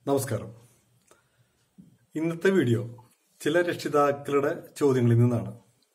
നമസ്കാരം ഇന്നത്തെ വീഡിയോ ചില രക്ഷിതാക്കളുടെ ചോദ്യങ്ങളിൽ നിന്നാണ്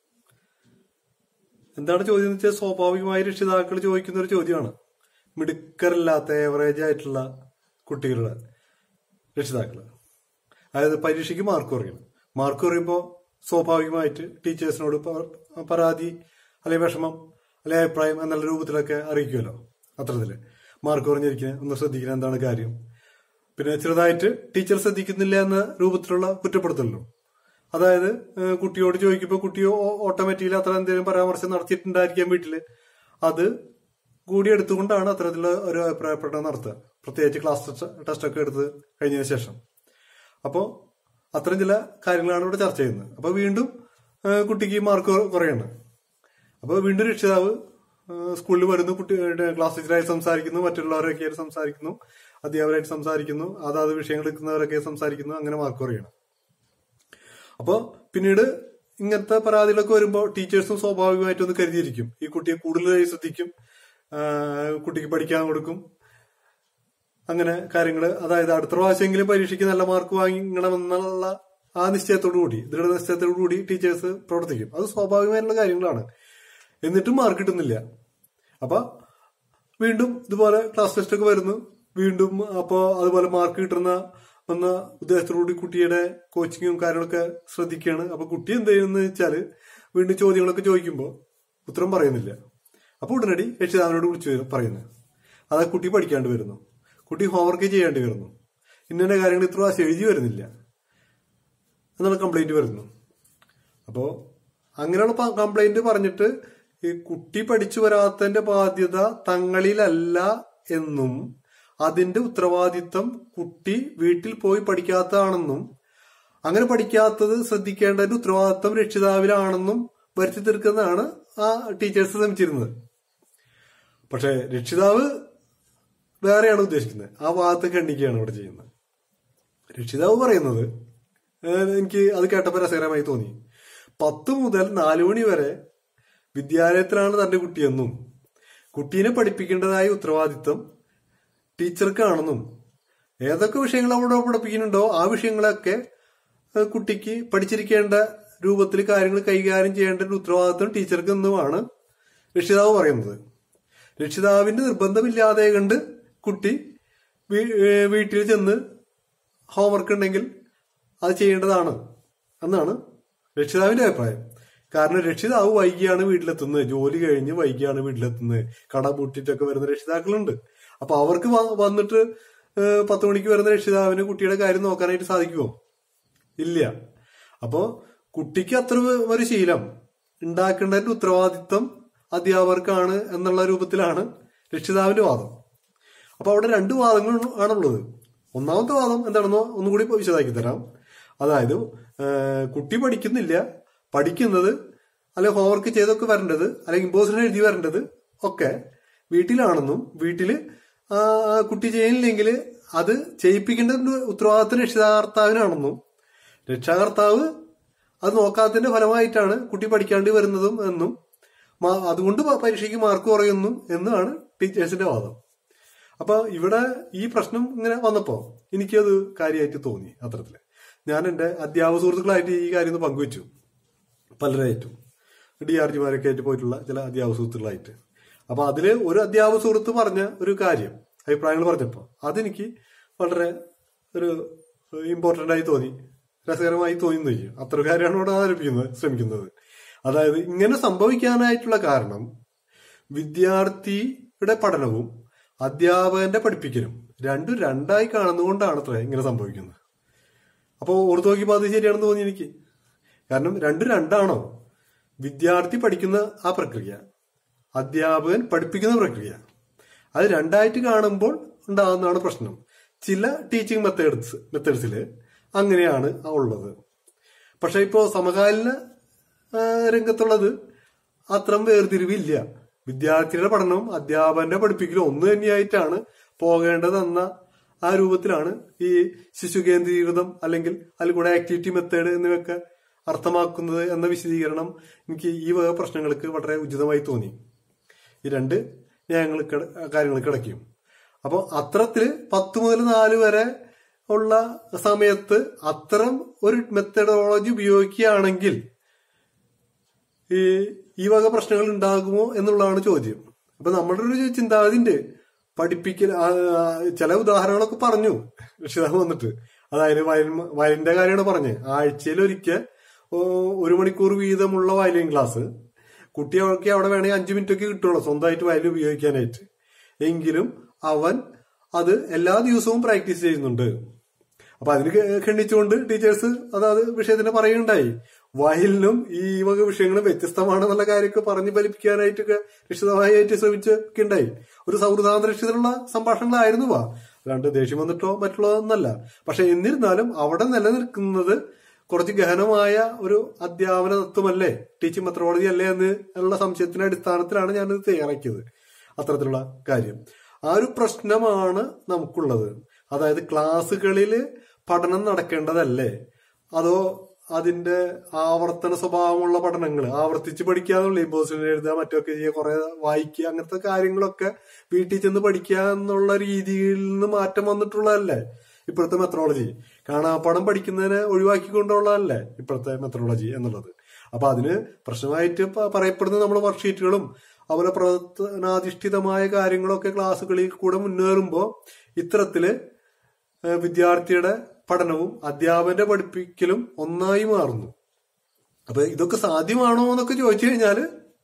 എന്താണ് ചോദ്യം എന്ന് വെച്ചാൽ സ്വാഭാവികമായി രക്ഷിതാക്കൾ ചോദിക്കുന്ന ഒരു ചോദ്യമാണ് മിടുക്കരല്ലാത്ത ഏവറേജ് ആയിട്ടുള്ള കുട്ടികളുടെ രക്ഷിതാക്കൾ അതായത് പരീക്ഷയ്ക്ക് മാർക്ക് കുറയണം മാർക്ക് കുറയുമ്പോൾ സ്വാഭാവികമായിട്ട് ടീച്ചേഴ്സിനോട് പ- പരാതി അല്ലെങ്കിൽ വിഷമം അല്ലെങ്കിൽ അഭിപ്രായം എന്നുള്ള രൂപത്തിലൊക്കെ അറിയിക്കുമല്ലോ അത്തരത്തില് മാർക്ക് കുറഞ്ഞിരിക്കുന്നത് ഒന്ന് ശ്രദ്ധിക്കണം എന്താണ് കാര്യം പിന്നെ ചെറുതായിട്ട് ടീച്ചർ ശ്രദ്ധിക്കുന്നില്ല എന്ന രൂപത്തിലുള്ള കുറ്റപ്പെടുത്തലോ അതായത് ഏഹ് കുട്ടിയോട് ചോദിക്കുമ്പോൾ കുട്ടി ഓട്ടോമാറ്റിക്കലി അത്ര എന്തെങ്കിലും പരാമർശം നടത്തിയിട്ടുണ്ടായിരിക്കാം വീട്ടില് അത് കൂടി എടുത്തുകൊണ്ടാണ് അത്തരത്തിലുള്ള ഒരു അഭിപ്രായപ്രകടനം നടത്തുക പ്രത്യേകിച്ച് ക്ലാസ് ടെസ്റ്റ് ഒക്കെ എടുത്ത് കഴിഞ്ഞതിന് ശേഷം അപ്പോൾ അത്തരം ചില കാര്യങ്ങളാണ് ഇവിടെ ചർച്ച ചെയ്യുന്നത് അപ്പോൾ വീണ്ടും ഏഹ് കുട്ടിക്ക് മാർക്ക് കുറയാണ് അപ്പോൾ വീണ്ടും രക്ഷിതാവ് ഏഹ് സ്കൂളിൽ വരുന്നു കുട്ടി ഏഹ് ക്ലാസ് ടീച്ചറായി സംസാരിക്കുന്നു മറ്റുള്ളവരൊക്കെ ആയിട്ട് സംസാരിക്കുന്നു അധ്യാപകരായിട്ട് സംസാരിക്കുന്നു അതാത് വിഷയങ്ങൾ എടുക്കുന്നവരൊക്കെ സംസാരിക്കുന്നു അങ്ങനെ മാർക്ക് കുറയണം അപ്പോൾ പിന്നീട് ഇങ്ങനത്തെ പരാതികളൊക്കെ വരുമ്പോൾ ടീച്ചേഴ്സും സ്വാഭാവികമായിട്ടും ഒന്ന് കരുതിയിരിക്കും ഈ കുട്ടിയെ കൂടുതലായി ശ്രദ്ധിക്കും ആഹ് കുട്ടിക്ക് പഠിക്കാൻ കൊടുക്കും അങ്ങനെ കാര്യങ്ങൾ അതായത് അടുത്ത പ്രാവശ്യമെങ്കിലും പരീക്ഷയ്ക്ക് നല്ല മാർക്ക് വാങ്ങിക്കണമെന്നുള്ള ആ നിശ്ചയത്തോടു കൂടി ദൃഢനിശ്ചയത്തോടു കൂടി ടീച്ചേഴ്സ് പ്രവർത്തിക്കും അത് സ്വാഭാവികമായിട്ടുള്ള കാര്യങ്ങളാണ് എന്നിട്ടും മാർക്ക് കിട്ടുന്നില്ല അപ്പൊ വീണ്ടും ഇതുപോലെ ക്ലാസ് ടെസ്റ്റ് ഒക്കെ വരുന്നു വീണ്ടും അപ്പോൾ അതുപോലെ മാർക്ക് കിട്ടുന്ന വന്ന ഉദ്ദേശത്തോടുകൂടി കുട്ടിയുടെ കോച്ചിങ്ങും കാര്യങ്ങളൊക്കെ ശ്രദ്ധിക്കുകയാണ് അപ്പൊ കുട്ടി എന്ത് ചെയ്യുന്നത് വെച്ചാല് വീണ്ടും ചോദ്യങ്ങളൊക്കെ ചോദിക്കുമ്പോൾ ഉത്തരം പറയുന്നില്ല അപ്പൊ ഉടനടി രക്ഷിതാവിനോട് വിളിച്ചു വരും- പറയുന്നത് അതാ കുട്ടി പഠിക്കാണ്ട് വരുന്നു കുട്ടി ഹോംവർക്ക് ചെയ്യേണ്ടി വരുന്നു ഇന്ന കാര്യങ്ങൾ ഇത്ര പ്രാവശ്യം എഴുതി വരുന്നില്ല എന്നുള്ള കംപ്ലൈന്റ് വരുന്നു അപ്പോ അങ്ങനെയുള്ള കംപ്ലൈന്റ് പറഞ്ഞിട്ട് ഈ കുട്ടി പഠിച്ചു വരാത്തതിന്റെ ബാധ്യത തങ്ങളിലല്ല എന്നും അതിന്റെ ഉത്തരവാദിത്തം കുട്ടി വീട്ടിൽ പോയി പഠിക്കാത്തതാണെന്നും അങ്ങനെ പഠിക്കാത്തത് ശ്രദ്ധിക്കേണ്ടതിന്റെ ഉത്തരവാദിത്തം രക്ഷിതാവിലാണെന്നും വരുത്തി തീർക്കുന്നതാണ് ആ ടീച്ചേഴ്സ് ശ്രമിച്ചിരുന്നത് പക്ഷെ രക്ഷിതാവ് വേറെയാണ് ഉദ്ദേശിക്കുന്നത് ആ ഭാഗത്ത് ഖണ്ഡിക്കുകയാണ് ഇവിടെ ചെയ്യുന്നത് രക്ഷിതാവ് പറയുന്നത് ഏഹ് എനിക്ക് അത് കേട്ടപ്പോൾ രസകരമായി തോന്നി പത്ത് മുതൽ നാലു മണി വരെ വിദ്യാലയത്തിലാണ് തന്റെ കുട്ടിയെന്നും കുട്ടീനെ പഠിപ്പിക്കേണ്ടതായ ഉത്തരവാദിത്തം ടീച്ചർക്കാണെന്നും ഏതൊക്കെ വിഷയങ്ങൾ അവിടെ പഠിപ്പിക്കുന്നുണ്ടോ ആ വിഷയങ്ങളൊക്കെ ഏഹ് കുട്ടിക്ക് പഠിച്ചിരിക്കേണ്ട രൂപത്തിൽ കാര്യങ്ങൾ കൈകാര്യം ചെയ്യേണ്ട ഒരു ഉത്തരവാദിത്വം ടീച്ചർക്ക് എന്നുമാണ് രക്ഷിതാവ് പറയുന്നത് രക്ഷിതാവിന്റെ നിർബന്ധമില്ലാതെ കണ്ട് കുട്ടി വീ- ഏഹ് വീട്ടിൽ ചെന്ന് ഹോംവർക്ക് ഉണ്ടെങ്കിൽ അത് ചെയ്യേണ്ടതാണ് എന്നാണ് രക്ഷിതാവിന്റെ അഭിപ്രായം കാരണം രക്ഷിതാവ് വൈകിയാണ് വീട്ടിലെത്തുന്നത് ജോലി കഴിഞ്ഞ് വൈകിയാണ് വീട്ടിലെത്തുന്നത് കട പൂട്ടിട്ടൊക്കെ വരുന്ന രക്ഷിതാക്കളുണ്ട് അപ്പൊ അവർക്ക് വ- വന്നിട്ട് ഏഹ് പത്ത് മണിക്ക് വരുന്ന രക്ഷിതാവിന് കുട്ടിയുടെ കാര്യം നോക്കാനായിട്ട് സാധിക്കുമോ ഇല്ല അപ്പോ കുട്ടിക്ക് അത്ര ഒരു ശീലം ഉണ്ടാക്കേണ്ടതിന്റെ ഉത്തരവാദിത്വം അധ്യാപകർക്കാണ് എന്നുള്ള രൂപത്തിലാണ് രക്ഷിതാവിന്റെ വാദം അപ്പൊ അവിടെ രണ്ട് വാദങ്ങൾ ആണുള്ളത് ഒന്നാമത്തെ വാദം എന്താണെന്നോ ഒന്നുകൂടി വിശദമാക്കി തരാം അതായത് ഏഹ്, കുട്ടി പഠിക്കുന്നില്ല പഠിക്കുന്നത് അല്ലെ ഹോംവർക്ക് ചെയ്തൊക്കെ വരേണ്ടത് അല്ലെങ്കിൽ ഇമ്പോസിഷൻ എഴുതി വരേണ്ടത് ഒക്കെ വീട്ടിലാണെന്നും വീട്ടില് ആ, ആ കുട്ടി ചെയ്യുന്നില്ലെങ്കിൽ അത് ചെയ്യിപ്പിക്കേണ്ട ഉത്തരവാദിത്തം രക്ഷിതാകർത്താവിനാണെന്നും രക്ഷാകർത്താവ് അത് നോക്കാത്തതിന്റെ ഫലമായിട്ടാണ് കുട്ടി പഠിക്കാണ്ട് വരുന്നതും എന്നും മാ- അതുകൊണ്ട് പ- പരീക്ഷയ്ക്ക് മാർക്ക് കുറയുന്നു എന്നാണ് ടീച്ചേഴ്സിന്റെ വാദം അപ്പൊ ഇവിടെ ഈ പ്രശ്നം ഇങ്ങനെ വന്നപ്പോ എനിക്കത് കാര്യമായിട്ട് തോന്നി അത്തരത്തില് ഞാൻ എന്റെ അധ്യാപക സുഹൃത്തുക്കളായിട്ട് ഈ കാര്യം ഒന്ന് പങ്കുവെച്ചു പലരായിട്ടും ഡി ആർ ജിമാരൊക്കെ ആയിട്ട് പോയിട്ടുള്ള ചില അധ്യാപക സുഹൃത്തുക്കളായിട്ട് അപ്പൊ അതില് ഒരു അധ്യാപക സുഹൃത്ത് പറഞ്ഞ ഒരു കാര്യം അഭിപ്രായങ്ങൾ പറഞ്ഞപ്പോ അതെനിക്ക് വളരെ ഒരു ഇമ്പോർട്ടന്റ് ആയി തോന്നി രസകരമായി തോന്നി ചെയ്യും അത്ര കാര്യമാണ് ഇവിടെ അവതരിപ്പിക്കുന്നത് ശ്രമിക്കുന്നത് അതായത് ഇങ്ങനെ സംഭവിക്കാനായിട്ടുള്ള കാരണം വിദ്യാർത്ഥിയുടെ പഠനവും അധ്യാപകന്റെ പഠിപ്പിക്കലും രണ്ടും രണ്ടായി കാണുന്നതുകൊണ്ടാണ് അത്ര ഇങ്ങനെ സംഭവിക്കുന്നത് അപ്പോൾ ഓർത്ത് നോക്കിയപ്പോൾ അത് ശരിയാണെന്ന് തോന്നി എനിക്ക് കാരണം രണ്ടും രണ്ടാണോ വിദ്യാർത്ഥി പഠിക്കുന്ന ആ പ്രക്രിയ അധ്യാപകൻ പഠിപ്പിക്കുന്ന പ്രക്രിയ അത് രണ്ടായിട്ട് കാണുമ്പോൾ ഉണ്ടാകുന്നതാണ് പ്രശ്നം ചില ടീച്ചിങ് മെത്തേഡ്സ് മെത്തേഡ്സിൽ അങ്ങനെയാണ് ഉള്ളത് പക്ഷെ ഇപ്പോ സമകാലീന ആ, രംഗത്തുള്ളത് അത്രം വേർതിരിവില്ല വിദ്യാർത്ഥിയുടെ പഠനവും അധ്യാപകന്റെ പഠിപ്പിക്കലും ഒന്ന് തന്നെയായിട്ടാണ് പോകേണ്ടതെന്ന ആ രൂപത്തിലാണ് ഈ ശിശു കേന്ദ്രീകൃതം അല്ലെങ്കിൽ അതിൽ കൂടെ ആക്ടിവിറ്റി മെത്തേഡ് എന്നിവയൊക്കെ അർത്ഥമാക്കുന്നത് എന്ന വിശദീകരണം എനിക്ക് ഈ വക പ്രശ്നങ്ങൾക്ക് വളരെ ഉചിതമായി തോന്നി ഈ രണ്ട് ന്യായങ്ങൾ കാര്യങ്ങൾ കിടക്കും അപ്പോൾ അത്തരത്തില് പത്ത് മുതൽ നാല് വരെ ഉള്ള സമയത്ത് അത്തരം ഒരു മെത്തഡോളജി ഉപയോഗിക്കുകയാണെങ്കിൽ ഈ ഈ വക പ്രശ്നങ്ങൾ ഉണ്ടാകുമോ എന്നുള്ളതാണ് ചോദ്യം അപ്പൊ നമ്മുടെ ഒരു ചിന്താഗതി ഉണ്ട് പഠിപ്പിക്കൽ ആ, ആ, ചില ഉദാഹരണങ്ങളൊക്കെ പറഞ്ഞു രക്ഷിതാവ് വന്നിട്ട് അതായത് വയലിൻ വയലിന്റെ കാര്യമാണ് പറഞ്ഞത് ആഴ്ചയിൽ ഒരിക്കൽ ഒരു മണിക്കൂർ വീതമുള്ള വയലിൻ ക്ലാസ് കുട്ടികൾക്ക് അവിടെ വേണമെങ്കിൽ അഞ്ചു മിനിറ്റ് ഒക്കെ കിട്ടുള്ളൂ സ്വന്തമായിട്ട് വയലിൻ ഉപയോഗിക്കാനായിട്ട് എങ്കിലും അവൻ അത് എല്ലാ ദിവസവും പ്രാക്ടീസ് ചെയ്യുന്നുണ്ട് അപ്പൊ അതിന് ഖ- ഖണ്ഡിച്ചുകൊണ്ട് ടീച്ചേഴ്സ് അതാത് വിഷയത്തിന് പറയുണ്ടായി വയലിനും ഈ വക വിഷയങ്ങളും വ്യത്യസ്തമാണെന്നുള്ള കാര്യമൊക്കെ പറഞ്ഞു ഫലിപ്പിക്കാനായിട്ടൊക്കെ രക്ഷിതമായിട്ട് ശ്രമിച്ചൊക്കെ ഉണ്ടായി ഒരു സൗഹൃദാന്തരീക്ഷത്തിലുള്ള സംഭാഷണങ്ങളായിരുന്നു വാ അല്ലാണ്ട് ദേഷ്യം വന്നിട്ടോ മറ്റുള്ളതൊന്നല്ല പക്ഷെ എന്നിരുന്നാലും അവിടെ നിലനിൽക്കുന്നത് കുറച്ച് ഗഹനമായ ഒരു അധ്യാപന തത്വമല്ലേ ടീച്ചിങ് മെത്തഡോളജി അല്ലേ എന്ന് ഉള്ള സംശയത്തിന്റെ അടിസ്ഥാനത്തിലാണ് ഞാനിത് തയ്യാറാക്കിയത് അത്തരത്തിലുള്ള കാര്യം ആ ഒരു പ്രശ്നമാണ് നമുക്കുള്ളത് അതായത് ക്ലാസ്സുകളിൽ പഠനം നടക്കേണ്ടതല്ലേ അതോ അതിന്റെ ആവർത്തന സ്വഭാവമുള്ള പഠനങ്ങൾ ആവർത്തിച്ച് പഠിക്കാന്നുള്ള ഇമ്പോസിഷൻ എഴുതുക മറ്റൊക്കെ ചെയ്യുക കുറെ വായിക്കുക അങ്ങനത്തെ കാര്യങ്ങളൊക്കെ വീട്ടിൽ ചെന്ന് പഠിക്കുക എന്നുള്ള രീതിയിൽ നിന്ന് മാറ്റം വന്നിട്ടുള്ളതല്ലേ ഇപ്പോഴത്തെ മെത്തഡോളജി കാണാപ്പാടം പഠിക്കുന്നതിനെ ഒഴിവാക്കിക്കൊണ്ടുള്ളതല്ലേ ഇപ്പോഴത്തെ മെത്തഡോളജി എന്നുള്ളത് അപ്പൊ അതിന് പ്രശ്നമായിട്ട് പ- പറയപ്പെടുന്ന നമ്മുടെ വർക്ക്ഷീറ്റുകളും അതുപോലെ പ്രവർത്തനാധിഷ്ഠിതമായ കാര്യങ്ങളൊക്കെ ക്ലാസ്സുകളിൽ കൂടെ മുന്നേറുമ്പോൾ ഇത്തരത്തില് ഏഹ് വിദ്യാർത്ഥിയുടെ പഠനവും അധ്യാപകന്റെ പഠിപ്പിക്കലും ഒന്നായി മാറുന്നു അപ്പൊ ഇതൊക്കെ സാധ്യമാണോ എന്നൊക്കെ ചോദിച്ചു കഴിഞ്ഞാല്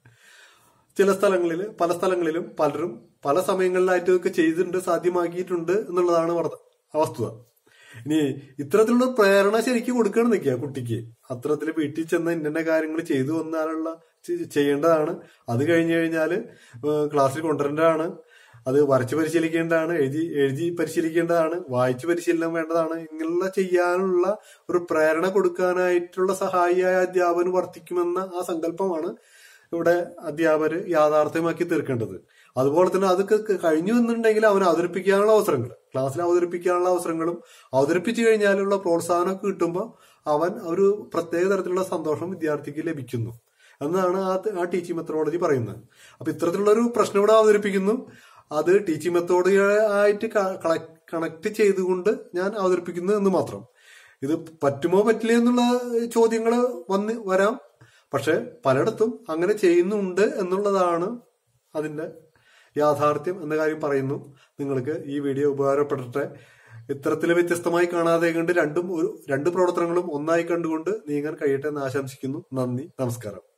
ചില സ്ഥലങ്ങളിൽ പല സ്ഥലങ്ങളിലും പലരും പല സമയങ്ങളിലായിട്ട് ഇതൊക്കെ ചെയ്തിട്ടുണ്ട് സാധ്യമാക്കിയിട്ടുണ്ട് എന്നുള്ളതാണ് വർദ്ധ- വസ്തുത ഇനി ഇത്തരത്തിലുള്ള പ്രേരണ ശരിക്കും കൊടുക്കണം നിൽക്കുക കുട്ടിക്ക് അത്തരത്തിൽ വീട്ടിൽ ചെന്ന് ഇന്ന കാര്യങ്ങൾ ചെയ്തു വന്നാലുള്ള ചെ- ചെയ്യേണ്ടതാണ് അത് കഴിഞ്ഞു കഴിഞ്ഞാല് ഏഹ് ക്ലാസ്സിൽ കൊണ്ടുവരേണ്ടതാണ് അത് വരച്ച് പരിശീലിക്കേണ്ടതാണ് എഴുതി എഴുതി പരിശീലിക്കേണ്ടതാണ് വായിച്ച് പരിശീലനം വേണ്ടതാണ് ഇങ്ങനെയുള്ള ചെയ്യാനുള്ള ഒരു പ്രേരണ കൊടുക്കാനായിട്ടുള്ള സഹായിയായ അധ്യാപകൻ വർത്തിക്കുമെന്ന ആ സങ്കല്പമാണ് ഇവിടെ അധ്യാപകര് യാഥാർത്ഥ്യമാക്കി തീർക്കേണ്ടത് അതുപോലെ തന്നെ അതൊക്കെ ക- കഴിഞ്ഞു എന്നുണ്ടെങ്കിൽ അവൻ അവതരിപ്പിക്കാനുള്ള അവസരങ്ങൾ ക്ലാസ്സിൽ അവതരിപ്പിക്കാനുള്ള അവസരങ്ങളും അവതരിപ്പിച്ചു കഴിഞ്ഞാലുള്ള പ്രോത്സാഹനമൊക്കെ കിട്ടുമ്പോൾ അവൻ ഒരു പ്രത്യേക തരത്തിലുള്ള സന്തോഷം വിദ്യാർത്ഥിക്ക് ലഭിക്കുന്നു എന്നാണ് ആ ആ ടീച്ചിങ് മെത്തഡോളജി പറയുന്നത് അപ്പൊ ഇത്തരത്തിലുള്ള ഒരു പ്രശ്നം ഇവിടെ അവതരിപ്പിക്കുന്നു അത് ടീച്ചിങ് മെത്തോഡ് ആയിട്ട് കണക്ട് ചെയ്തുകൊണ്ട് ഞാൻ അവതരിപ്പിക്കുന്നു എന്ന് മാത്രം ഇത് പറ്റുമോ പറ്റില്ല എന്നുള്ള ചോദ്യങ്ങൾ വന്ന് വരാം പക്ഷെ പലയിടത്തും അങ്ങനെ ചെയ്യുന്നുണ്ട് എന്നുള്ളതാണ് അതിന്റെ യാഥാർത്ഥ്യം എന്ന കാര്യം പറയുന്നു നിങ്ങൾക്ക് ഈ വീഡിയോ ഉപകാരപ്പെടട്ടെ ഇത്തരത്തിൽ വ്യത്യസ്തമായി കാണാതെ കണ്ട് രണ്ടും ഒരു രണ്ട് പ്രവർത്തനങ്ങളും ഒന്നായി കണ്ടുകൊണ്ട് നീങ്ങാൻ കഴിയട്ടെ എന്ന് ആശംസിക്കുന്നു നന്ദി നമസ്കാരം